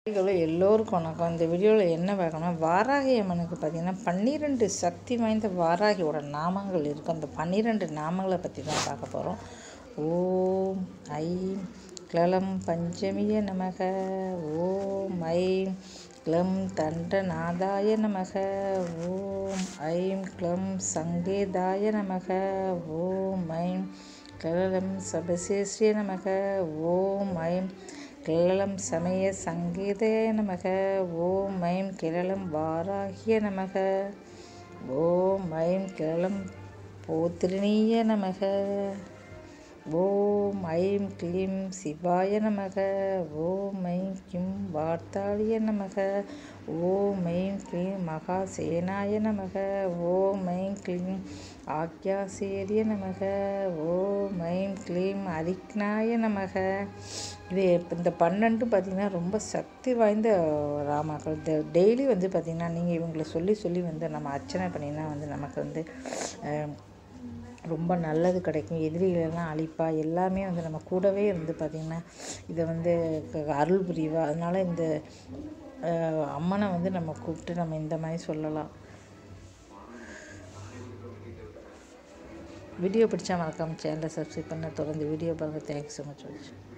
வீடியோவில் எல்லோருக்கும் வணக்கம் இந்த வீடியோவில் என்ன பார்க்கணும் வாராகி அம்மனுக்கு பார்த்திங்கன்னா பன்னிரெண்டு சக்தி வாய்ந்த வாராகியோட நாமங்கள் இருக்குது அந்த பன்னிரெண்டு நாமங்களை பற்றி தான் பார்க்க போகிறோம் ஓம் ஐம் கிளம் பஞ்சமிய நமக ஓம் ஐம் க்ளம் தண்டநாதாய நமக ஓம் ஐம் க்ளம் சங்கேதாய நமக ஓம் ஐம் கிளலம் சபசேஸ்ரிய நமக ஓம் ஐம் கிளலம் சமய சங்கீதய நமக ஓம் ஐம் கிளலம் வாராகிய நமக ஓம் ஐம் கிளலம் போத்திரிணிய நமக ஓம் ஐம் கிளீம் சிவாய நமக ஓம் ஐம் கிம் வார்த்தாளிய நமக ஓம் ஐம் கிளீம் மகாசேனாய நமக ஓம் ஐம் கிளீம் ஆக்யாசேரிய நமக ஓம் ஐம் கிளீம் அரிக்னாய நமக இது இந்த பன்னெண்டு பார்த்திங்கன்னா ரொம்ப சக்தி வாய்ந்த ராமாக்கள் இந்த டெய்லி வந்து பார்த்திங்கன்னா நீங்கள் இவங்களை சொல்லி சொல்லி வந்து நம்ம அர்ச்சனை பண்ணினா வந்து நமக்கு வந்து ரொம்ப நல்லது கிடைக்கும் எதிரிகளெல்லாம் அழிப்பா எல்லாமே வந்து நம்ம கூடவே இருந்து பார்த்திங்கன்னா இதை வந்து அருள் புரிவா அதனால் இந்த அம்மனை வந்து நம்ம கூப்பிட்டு நம்ம இந்த மாதிரி சொல்லலாம் வீடியோ பிடிச்சா மறக்காமல் சேனலை சப்ஸ்கிரைப் பண்ண தொடர்ந்து வீடியோ பாருங்கள் தேங்க்ஸ் ஸோ மச்